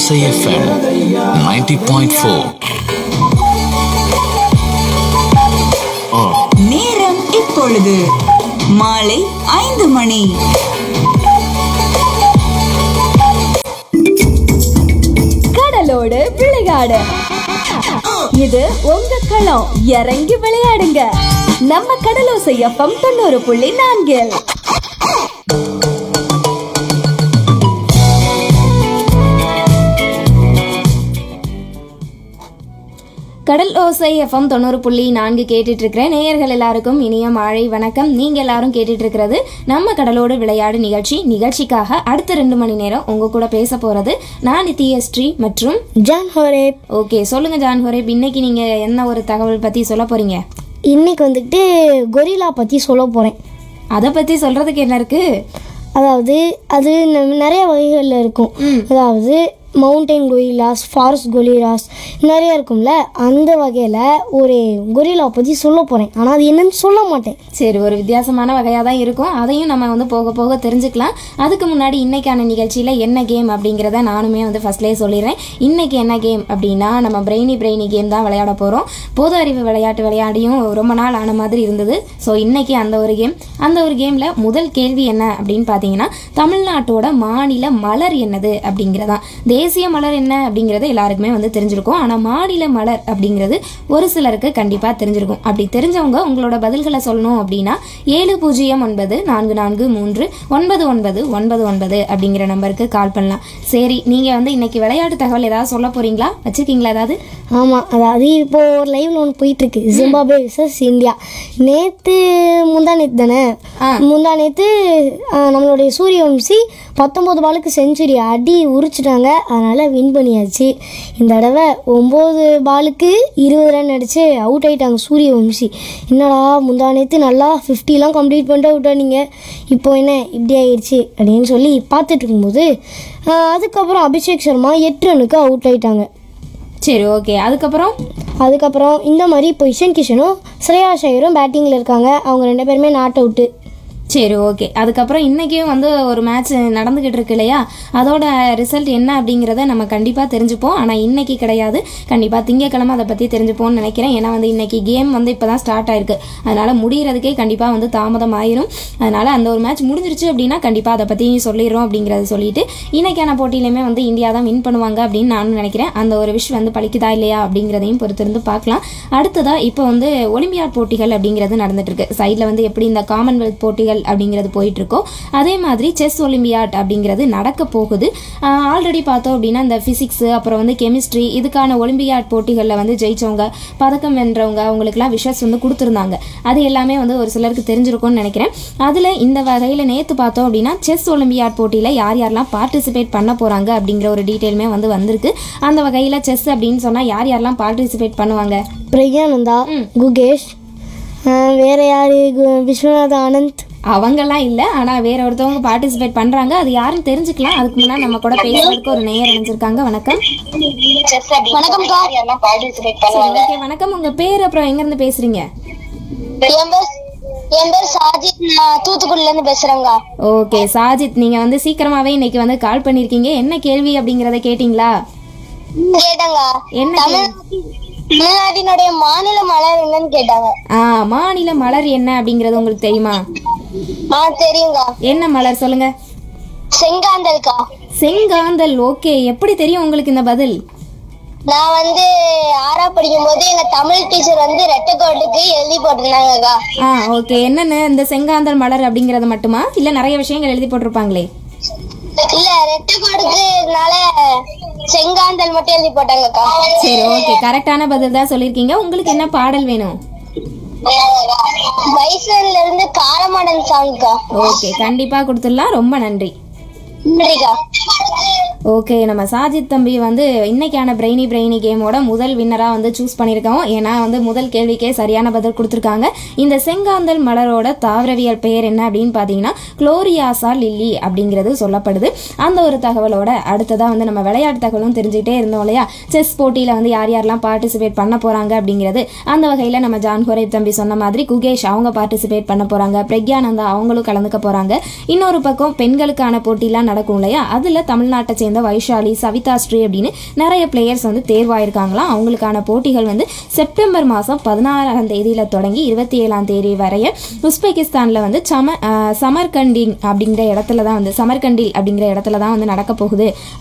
ஓசை எஃப்எம் 90.4 நேரம் இப்பொழுது மாலை ஐந்து மணி கடலோடு விளையாடு இது உங்க களம் இறங்கி விளையாடுங்க நம்ம கடலோசை எஃப்எம் தொண்ணூறு புள்ளி நான்கில் கடல் ஓசை எஃப்எம் தொண்ணூறு புள்ளி நான்கு கேட்டுட்டு இருக்கிறேன் நேயர்கள் எல்லாருக்கும் இனிய மாலை வணக்கம் நீங்க எல்லாரும் கேட்டுட்டு இருக்கிறது நம்ம கடலோடு விளையாடு நிகழ்ச்சி நிகழ்ச்சிக்காக அடுத்த ரெண்டு மணி நேரம் உங்க கூட பேச போறது நான் நித்யஸ்ரீ மற்றும் ஜான் ஹோரேப் ஓகே சொல்லுங்க ஜான் ஹோரேப் இன்னைக்கு நீங்க என்ன ஒரு தகவல் பத்தி சொல்ல போறீங்க இன்னைக்கு வந்துட்டு கொரில்லா பற்றி சொல்ல போகிறேன் அதை பத்தி சொல்றதுக்கு என்ன இருக்கு அதாவது அது ந- நிறைய வகைகளில் இருக்கும் அதாவது மவுண்டைன் கொரில்லாஸ் ஃபாரஸ்ட் கொரில்லாஸ் நிறைய இருக்கும்ல அந்த வகையில் ஒரு கொரில்லா பற்றி சொல்ல போகிறேன் ஆனால் அது என்னன்னு சொல்ல மாட்டேன் சரி ஒரு வித்தியாசமான வகையாக தான் இருக்கும் அதையும் நம்ம வந்து போக போக தெரிஞ்சுக்கலாம் அதுக்கு முன்னாடி இன்னைக்கான நிகழ்ச்சியில் என்ன கேம் அப்படிங்கிறத நானுமே வந்து ஃபர்ஸ்ட்லேயே சொல்லிடுறேன் இன்னைக்கு என்ன கேம் அப்படின்னா நம்ம பிரெய்னி பிரெய்னி கேம் தான் விளையாட போகிறோம் பொது அறிவு விளையாட்டு விளையாடியும் ரொம்ப நாள் ஆன மாதிரி இருந்தது ஸோ இன்னைக்கு அந்த ஒரு கேம் அந்த ஒரு கேமில் முதல் கேள்வி என்ன அப்படின்னு பார்த்தீங்கன்னா தமிழ்நாட்டோட மாநில மலர் என்னது அப்படிங்கிறதா தேசிய மலர் என்ன அப்படிங்கிறது எல்லாருக்குமே வந்து தெரிஞ்சிருக்கும் ஆனால் மாநில மலர் அப்படிங்கிறது ஒரு சிலருக்கு கண்டிப்பாக தெரிஞ்சிருக்கும் அப்படி தெரிஞ்சவங்க உங்களோட பதில்களை சொல்லணும் அப்படின்னா ஏழு பூஜ்ஜியம் ஒன்பது நான்கு நான்கு மூன்று ஒன்பது ஒன்பது ஒன்பது ஒன்பது அப்படிங்கிற நம்பருக்கு கால் பண்ணலாம் சரி நீங்கள் வந்து இன்னைக்கு விளையாட்டு தகவல் ஏதாவது சொல்ல போறீங்களா வச்சிருக்கீங்களா ஏதாவது ஆமாம் அதாவது இப்போ ஒரு லைவ்ல ஒன்று போயிட்டுருக்கு ஜிம்பாபே விசஸ் இந்தியா நேற்று முந்தா நேற்று தானே முந்தா நேற்று நம்மளுடைய சூரியவம்சி பத்தொம்போது பாலுக்கு செஞ்சுரி அடி உரிச்சிட்டாங்க அதனால் வின் பண்ணியாச்சு இந்த தடவை ஒம்பது பாலுக்கு இருபது ரன் அடித்து அவுட் ஆயிட்டாங்க சூரியவம்சி என்னடா முந்தா நேற்று நல்லா ஃபிஃப்டிலாம் கம்ப்ளீட் பண்ணிட்டு அவுட் ஆனீங்க இப்போ என்ன இப்படி ஆயிடுச்சு அப்படின்னு சொல்லி பார்த்துட்டு இருக்கும்போது ஆஹ், அதுக்கப்புறம் அபிஷேக் சர்மா எட்டு ரனுக்கு அவுட் ஆயிட்டாங்க சரி ஓகே அதுக்கப்புறம் அதுக்கப்புறம் இந்த மாதிரி இப்போ இஷன் கிஷனும் ஸ்ரேயா ஷையரும் பேட்டிங்கில் இருக்காங்க அவங்க ரெண்டு பேருமே நாட் அவுட்டு சரி ஓகே அதுக்கப்புறம் இன்றைக்கும் வந்து ஒரு மேட்ச் நடந்துக்கிட்டு இருக்கு இல்லையா அதோட ரிசல்ட் என்ன அப்படிங்கிறத நம்ம கண்டிப்பாக தெரிஞ்சுப்போம் ஆனால் இன்னைக்கு கிடையாது கண்டிப்பாக திங்கக்கிழமை அதை பற்றி தெரிஞ்சுப்போம்னு நினைக்கிறேன் ஏன்னா வந்து இன்னைக்கு கேம் வந்து இப்போ தான் ஸ்டார்ட் ஆயிருக்கு அதனால் முடிகிறதுக்கே கண்டிப்பாக வந்து தாமதம் ஆயிரும் அதனால் அந்த ஒரு மேட்ச் முடிஞ்சிருச்சு அப்படின்னா கண்டிப்பாக அதை பற்றி சொல்லிடுறோம் அப்படிங்கிறத சொல்லிட்டு இன்னைக்கான போட்டியிலையுமே வந்து இந்தியா தான் வின் பண்ணுவாங்க அப்படின்னு நானும் நினைக்கிறேன் அந்த ஒரு விஷ் வந்து பழிக்குதா இல்லையா அப்படிங்கிறதையும் பொறுத்திருந்து பார்க்கலாம் அடுத்ததாக இப்போ வந்து ஒலிம்பியாட் போட்டிகள் அப்படிங்கிறது நடந்துட்டு இருக்கு சைடில் வந்து எப்படி இந்த காமன்வெல்த் போட்டிகள் அப்படிங்கிறது போயிட்டு இருக்கோ அதே மாதிரி செஸ் ஒலிம்பியாட் அப்படிங்கிறது நடக்க போகுது ஆல்ரெடி பார்த்தோம் அப்படின்னா இந்த ஃபிசிக்ஸ் அப்புறம் வந்து கெமிஸ்ட்ரி இதுக்கான ஒலிம்பியாட் போட்டிகளில் வந்து ஜெயிச்சவங்க பதக்கம் வென்றவங்க அவங்களுக்குலாம் விஷஸ் வந்து கொடுத்துருந்தாங்க அது எல்லாமே வந்து ஒரு சிலருக்கு தெரிஞ்சிருக்கும்னு நினைக்கிறேன் அதில் இந்த வகையில் நேற்று பார்த்தோம் அப்படின்னா செஸ் ஒலிம்பியாட் போட்டியில் யார் யாரெல்லாம் பார்ட்டிசிபேட் பண்ண போகிறாங்க அப்படிங்கிற ஒரு டீட்டெயிலுமே வந்து வந்திருக்கு அந்த வகையில் செஸ் அப்படின்னு சொன்னால் யார் யாரெல்லாம் பார்ட்டிசிபேட் பண்ணுவாங்க பிரக்யானந்தா குகேஷ் ஆஹ் வேற யாரு கு- விஸ்வநாத ஆனந்த் அவங்கெல்லாம் இல்லை ஆனால் வேற ஒருத்தவங்க பார்ட்டிசிபேட் பண்ணுறாங்க அது யாருன்னு தெரிஞ்சுக்கலாம் அதுக்கு முன்னாடி நம்ம கூட பேசுறதுக்கு ஒரு நேயர் இணைஞ்சிருக்காங்க வணக்கம் வணக்கம்க்கா பார்ட்டிசிபேட் பண்ணுவாங்க ஓகே வணக்கம் உங்கள் பேர் அப்புறம் எங்கேருந்து பேசுகிறீங்க என் பேர் என் பேர் சாஜித் நான் தூத்துக்குடில இருந்து பேசுறேங்க ஓகே சாஜித் நீங்கள் வந்து சீக்கிரமாகவே இன்னைக்கு வந்து கால் பண்ணியிருக்கீங்க என்ன கேள்வி அப்படிங்கிறத கேட்டிங்களா கேட்டாங்க என்ன கேள்வி? தமிழ்நாட்டினுடைய மாநில மலர் என்னன்னு கேட்டாங்க ஆ மாநில மலர் என்ன அப்படிங்கிறது உங்களுக்கு தெரியுமா ஆ தெரியுங்க என்ன மலர் சொல்லுங்க செங்காந்தல்கா செங்காந்தல் ஓகே எப்படி தெரியும் உங்களுக்கு இந்த பதில் நான் வந்து ஆறா படிக்கும் போது எங்க தமிழ் டீச்சர் வந்து ரெட்டை கோட்டுக்கு எழுதி போட்டிருந்தாங்கக்கா ஆ ஓகே என்னன்னு இந்த செங்காந்தல் மலர் அப்படிங்கிறது மட்டுமா இல்லை நிறைய விஷயங்கள் எழுதி போட்டிருப்பாங்களே இல்ல ரெட்டை கோடுக்குனால செங்காந்தல் மட்டும் எழுதி போட்டாங்கக்கா சரி ஓகே கரெக்டான பதில் தான் சொல்லியிருக்கீங்க உங்களுக்கு என்ன பாடல் வேணும் பைசன்ல இருந்து காரமாடன் சாங்க்கா ஓகே கண்டிப்பாக கொடுத்துடலாம் ரொம்ப நன்றி நன்றிக்கா ஓகே நம்ம சாஜித் தம்பி வந்து இன்னைக்கான பிரெய்னி பிரெய்னி கேமோட முதல் வின்னராக வந்து சூஸ் பண்ணியிருக்கோம் ஏன்னா வந்து முதல் கேள்விக்கே சரியான பதில் கொடுத்துருக்காங்க இந்த செங்காந்தல் மலரோட தாவரவியல் பெயர் என்ன அப்படின்னு பார்த்தீங்கன்னா குளோரியாசா லில்லி அப்படிங்கிறது சொல்லப்படுது அந்த ஒரு தகவலோட அடுத்ததாக வந்து நம்ம விளையாட்டு தகவலும் தெரிஞ்சுக்கிட்டே இருந்தோம் இல்லையா செஸ் போட்டியில் வந்து யார் யாரெல்லாம் பார்ட்டிசிபேட் பண்ண போகிறாங்க அப்படிங்கிறது அந்த வகையில் நம்ம ஜான் ஹோரேப் தம்பி சொன்ன மாதிரி குகேஷ் அவங்க பார்ட்டிசிபேட் பண்ண போகிறாங்க பிரக்யானந்தா அவங்களும் கலந்துக்க போகிறாங்க இன்னொரு பக்கம் பெண்களுக்கான போட்டிலாம் நடக்கும் இல்லையா அதில் தமிழ்நாட்டை சேர்ந்த வைஷாலி சவிதா ஸ்ரீ அப்படின்னு நிறைய பிளேயர்ஸ் வந்து தேர்வாயிருக்காங்களாம் அவங்களுக்கான போட்டிகள் வந்து செப்டம்பர் மாதம் பதினாறாம் தேதியில் தொடங்கி இருபத்தி ஏழாம் தேதி வரைய உஸ்பெகிஸ்தானில் வந்து சம ஆஹ் சமர்கண்டிங் அப்படிங்கிற இடத்துல தான் வந்து சமர்கண்டில் அப்படிங்கிற இடத்துல தான் வந்து நடக்க போகுது